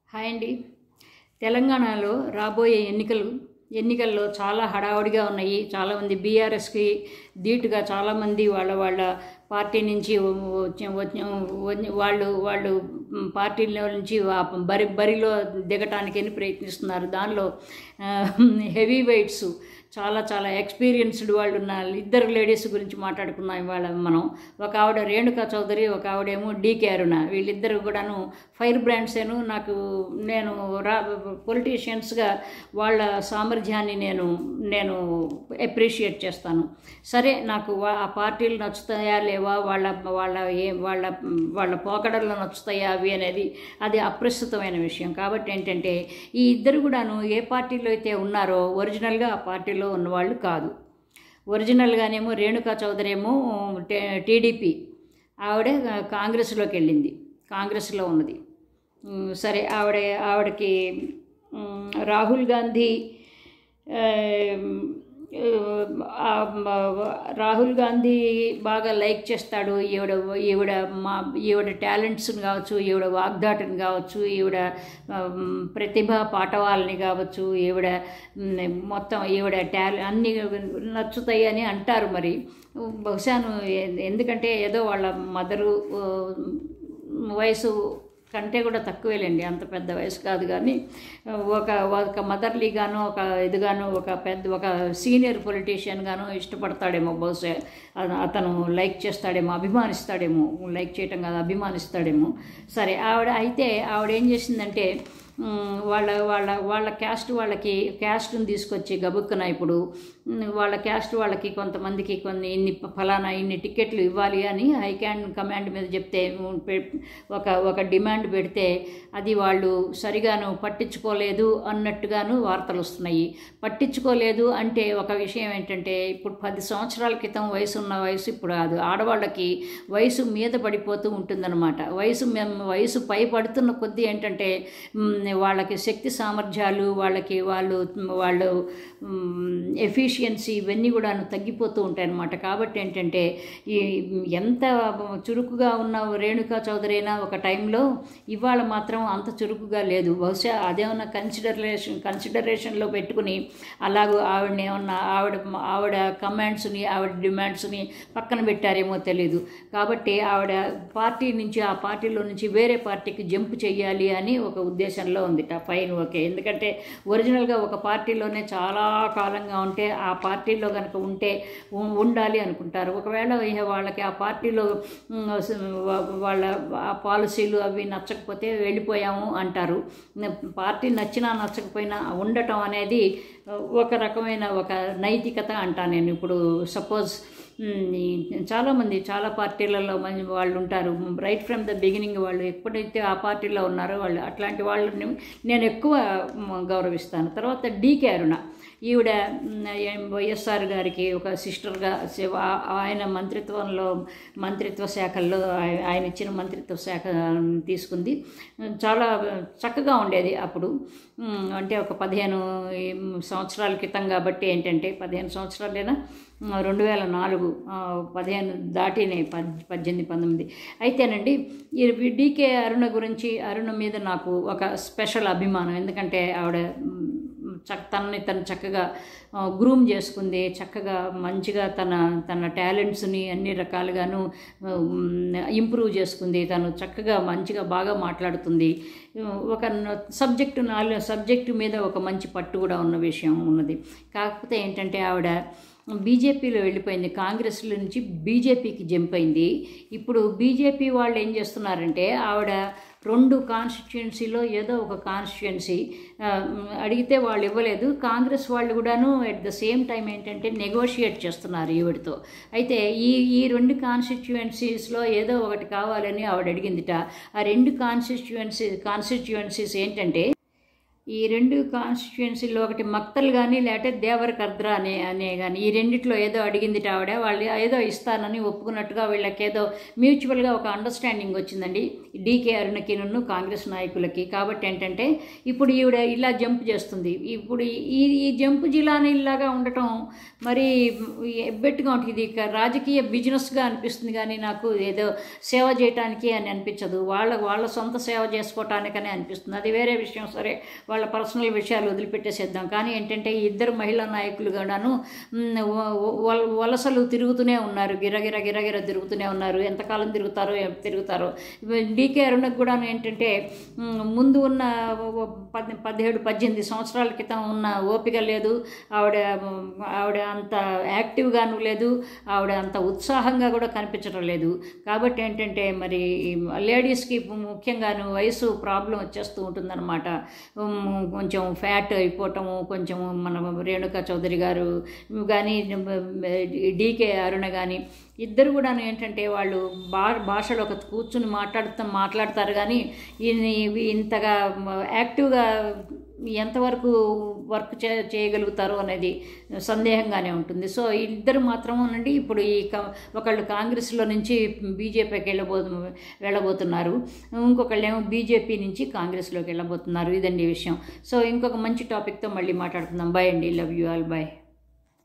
hi అండి తెలంగాణలో రాబోయే ఎన్నికలు ఎన్నికల్లో చాలా హడావుడిగా ఉన్నాయి చాలామంది బీఆర్ఎస్కి ధీటుగా చాలామంది వాళ్ళ వాళ్ళ పార్టీ నుంచి వచ్చి- వచ్చి- వచ్చి- వాళ్ళు వాళ్ళు పార్టీలో నుంచి ఆ బరి బరిలో దిగటానికి ప్రయత్నిస్తున్నారు దానిలో హెవీ వెయిట్స్ చాలా చాలా ఎక్స్పీరియన్స్డ్ వాళ్ళు ఉన్న ఇద్దరు లేడీస్ గురించి మాట్లాడుకున్నాం ఇవాళ మనం ఒక ఆవిడ రేణుకా చౌదరి ఒక ఆవిడేమో డీకే అరుణ వీళ్ళిద్దరు కూడాను ఫైర్ బ్రాండ్సేను నాకు నేను రా పొలిటీషియన్స్గా వాళ్ళ సామర్థ్యాన్ని నేను నేను అప్రిషియేట్ చేస్తాను సరే నాకు వా- ఆ పార్టీలు నచ్చుతాయా లేవా వాళ్ళ వాళ్ళ ఏ వాళ్ళ వాళ్ళ పోకడలు నచ్చుతాయా అవి అనేది అది అప్రస్తుతమైన విషయం కాబట్టి ఏంటంటే ఈ ఇద్దరు కూడాను ఏ పార్టీలో అయితే ఉన్నారో ఒరిజినల్గా ఆ పార్టీలో ఉన్నవాళ్ళు కాదు ఒరిజినల్గానేమో రేణుకా చౌదరి ఏమో టే- టీడీపీ ఆవిడ కాంగ్రెస్లోకి వెళ్ళింది కాంగ్రెస్లో ఉన్నది ఉమ్, సరే ఆవిడ ఆవిడకి ఉమ్, రాహుల్ గాంధీ ఆ, ఆ, రాహుల్ గాంధీ బాగా లైక్ చేస్తాడు ఈవిడ ఈవిడ మా ఈవిడ టాలెంట్స్ని కావచ్చు ఈవిడ వాగ్దాటిని కావచ్చు ఈవిడ ఉమ్, ప్రతిభ పాఠవాలని కావచ్చు ఈవిడ ఉమ్, మొత్తం ఈవిడ టాలెంట్ అన్నీ నచ్చుతాయి అని అంటారు మరి బహుశాను ఎ- ఎందుకంటే ఏదో వాళ్ళ మదరు వయసు కంటే కూడా తక్కువేలేండి అంత పెద్ద వయసు కాదు కానీ ఒక ఒక మదర్లీ గాను ఒక ఇదిగాను ఒక పెద్ద ఒక సీనియర్ పొలిటీషియన్ గాను ఇష్టపడతాడేమో బహుశా అత- అతను లైక్ చేస్తాడేమో అభిమానిస్తాడేమో లైక్ చేయటం కాదు అభిమానిస్తాడేమో సరే ఆవిడ అయితే ఆవిడ ఏం చేసిందంటే ఉమ్, వాళ్ళ వాళ్ళ వాళ్ళ క్యాస్ట్ వాళ్ళకి క్యాస్ట్ని తీసుకొచ్చి గబుక్కున ఇప్పుడు ఉమ్, వాళ్ళ క్యాస్ట్ వాళ్ళకి కొంతమందికి కొన్ని ఇన్ని ఫలానా ఇన్ని టికెట్లు ఇవ్వాలి అని హైకాండ్ కమాండ్ మీద చెప్తే ఉమ్, పె- ఒక ఒక డిమాండ్ పెడితే అది వాళ్ళు సరిగాను పట్టించుకోలేదు అన్నట్టుగాను వార్తలు వస్తున్నాయి పట్టించుకోలేదు అంటే ఒక విషయం ఏంటంటే ఇప్పుడు పది సంవత్సరాల క్రితం వయసు ఉన్న వయసు ఇప్పుడు కాదు ఆడవాళ్ళకి వయసు మీద పడిపోతూ ఉంటుందన్నమాట వయసు మేము వయసు పై పడుతున్న కొద్దీ ఏంటంటే మ్, వాళ్ళకి శక్తి సామర్థ్యాలు వాళ్ళకి వాళ్ళు వాళ్ళు ఎఫిషియన్సీ ఇవన్నీ కూడా తగ్గిపోతూ ఉంటాయి అన్నమాట కాబట్టి ఏంటంటే ఈ ఎంత చురుకుగా ఉన్న రేణుకా చౌదరి అయినా ఒక టైంలో ఇవాళ మాత్రం అంత చురుకుగా లేదు బహుశా అదేమన్నా కన్సిడరేషన్ కన్సిడరేషన్లో పెట్టుకుని అలాగూ ఆవిడని ఏమన్నా ఆవిడ ఆవిడ కమాండ్స్ని ఆవిడ డిమాండ్స్ని పక్కన పెట్టారేమో తెలీదు కాబట్టి ఆవిడ పార్టీ నుంచి ఆ పార్టీలో నుంచి వేరే పార్టీకి జంప్ చేయాలి అని ఒక ఉద్దేశంలో ఉంది ఫైన్ ఓకే ఎందుకంటే ఒరిజినల్గా ఒక పార్టీలోనే చాలా కాలంగా ఉంటే ఆ పార్టీలో కనుక ఉంటే ఉ- ఉండాలి అనుకుంటారు ఒకవేళ ఇహ వాళ్ళకి ఆ పార్టీలో ఉమ్, స- వా- వాళ్ళ ఆ పాలసీలు అవి నచ్చకపోతే వెళ్ళిపోయాము అంటారు న- పార్టీ నచ్చినా నచ్చకపోయినా ఉండటం అనేది ఒక రకమైన ఒక నైతికత అంటాను నేను ఇప్పుడు సపోజ్ చాలామంది చాలా పార్టీలలో మంది వాళ్ళు ఉంటారు రైట్ ఫ్రమ్ ద బిగినింగ్ వాళ్ళు ఎప్పుడైతే ఆ పార్టీలో ఉన్నారో వాళ్ళు అట్లాంటి వాళ్ళని నేను ఎక్కువ మ్, గౌరవిస్తాను తర్వాత డీకే అరుణ ఈవిడ మ్, ఏం వైఎస్ఆర్ గారికి ఒక సిస్టర్గా సేవ ఆ- ఆయన మంత్రిత్వంలో మంత్రిత్వ శాఖల్లో ఆయ- ఆయన ఇచ్చిన మంత్రిత్వ శాఖ తీసుకుంది చాలా చక్కగా ఉండేది అప్పుడు మ్, అంటే ఒక పదిహేను ఈ సంవత్సరాల క్రితం కాబట్టి ఏంటంటే పదిహేను సంవత్సరాలేనా రెండు వేల నాలుగు ఆ, పదిహేను దాటినాయి పద్ పద్దెనిమిది పంతొమ్మిది అయితేనండి ఈ డీకే అరుణ గురించి అరుణ మీద నాకు ఒక స్పెషల్ అభిమానం ఎందుకంటే ఆవిడ మ్, చక్ తనని తను చక్కగా గ్రూమ్ చేసుకుంది చక్కగా మంచిగా తన తన టాలెంట్స్ని అన్ని రకాలుగాను ఇంప్రూవ్ చేసుకుంది తను చక్కగా మంచిగా బాగా మాట్లాడుతుంది ఒక సబ్జెక్టు నాలుగు సబ్జెక్టు మీద ఒక మంచి పట్టు కూడా ఉన్న విషయం ఉన్నది కాకపోతే ఏంటంటే ఆవిడ బీజేపీలో వెళ్ళిపోయింది కాంగ్రెస్లో నుంచి బీజేపీకి జంప్ అయింది ఇప్పుడు బీజేపీ వాళ్ళు ఏం చేస్తున్నారంటే ఆవిడ రెండు కాన్స్టిట్యుయెన్సీలో ఏదో ఒక కాన్స్టిట్యుయెన్సీ అడిగితే వాళ్ళు ఇవ్వలేదు కాంగ్రెస్ వాళ్ళు కూడాను ఎట్ ద సేమ్ టైం ఏంటంటే నెగోషియేట్ చేస్తున్నారు ఈవిడతో అయితే ఈ ఈ రెండు కాన్స్టిట్యుయెన్సీస్లో ఏదో ఒకటి కావాలని ఆవిడ అడిగిందిట ఆ రెండు కాన్స్టిట్యుయెన్సీ కాన్స్టిట్యుయెన్సీస్ ఏంటంటే ఈ రెండు కాన్స్టిట్యుయెన్సీలో ఒకటి మక్తల్ కానీ లేకపోతే దేవర కర్ద్రా అనే అనే కానీ ఈ రెండిట్లో ఏదో అడిగింది ఆవిడ వాళ్ళు ఏదో ఇస్తానని ఒప్పుకున్నట్టుగా వీళ్ళకి ఏదో మ్యూచువల్గా ఒక అండర్స్టాండింగ్ వచ్చిందండి డీకే అరుణకిను కాంగ్రెస్ నాయకులకి కాబట్టి ఏంటంటే ఇప్పుడు ఈవిడ ఇలా జంప్ చేస్తుంది ఇప్పుడు ఈ ఈ జంప్ జిలాని ఇలాగా ఉండటం మరి ఎబ్బెట్టుగా ఉంటుంది ఇది ఇక రాజకీయ బిజినెస్గా అనిపిస్తుంది కానీ నాకు ఏదో సేవ చేయటానికి అని అనిపించదు వాళ్ళ వాళ్ళ సొంత సేవ చేసుకోవటానికనే అనిపిస్తుంది అది వేరే విషయం సరే వాళ్ళ పర్సనల్ విషయాలు వదిలిపెట్టేసేద్దాం కానీ ఏంటంటే ఈ ఇద్దరు మహిళా నాయకులు కూడాను మ్, వ- వ- వలసలు తిరుగుతూనే ఉన్నారు గిరగిర గిరగిర తిరుగుతూనే ఉన్నారు ఎంతకాలం తిరుగుతారో ఏం తిరుగుతారో డీకే అరుణకు కూడా ఏంటంటే మ్, ముందు ఉన్న ఓ- పద్ పదిహేడు పద్దెనిమిది సంవత్సరాల క్రితం ఉన్న ఓపిక లేదు ఆవిడ ఆవిడ అంత యాక్టివ్గాను లేదు ఆవిడ అంత ఉత్సాహంగా కూడా కనిపించడం లేదు కాబట్టి ఏంటంటే మరి లేడీస్కి ముఖ్యంగాను వయసు ప్రాబ్లం వచ్చేస్తూ ఉంటుందన్నమాట ఉమ్, కొంచెం ఫ్యాట్ అయిపోవటము కొంచెం మన రేణుకా చౌదరి గారు కానీ డీకే అరుణ కానీ ఇద్దరు కూడా ఏంటంటే వాళ్ళు భా భాషలో ఒక కూర్చుని మాట్లాడుతూ మాట్లాడతారు కానీ ఈయన్ని ఇంతగా యాక్టివ్గా ఎంతవరకు వర్క్ చే చేయగలుగుతారు అనేది సందేహంగానే ఉంటుంది సో ఇద్దరు మాత్రం అండి ఇప్పుడు ఈ క ఒకళ్ళు కాంగ్రెస్లో నుంచి బీజేపీకి వెళ్ళబో వెళ్ళబోతున్నారు ఇంకొకళ్ళు ఏమో బీజేపీ నుంచి కాంగ్రెస్లోకి వెళ్ళబోతున్నారు ఇదండి ఈ విషయం సో ఇంకొక మంచి టాపిక్తో మళ్ళీ మాట్లాడుకుందాం బాయ్ అండి లవ్ యూ ఆల్ బాయ్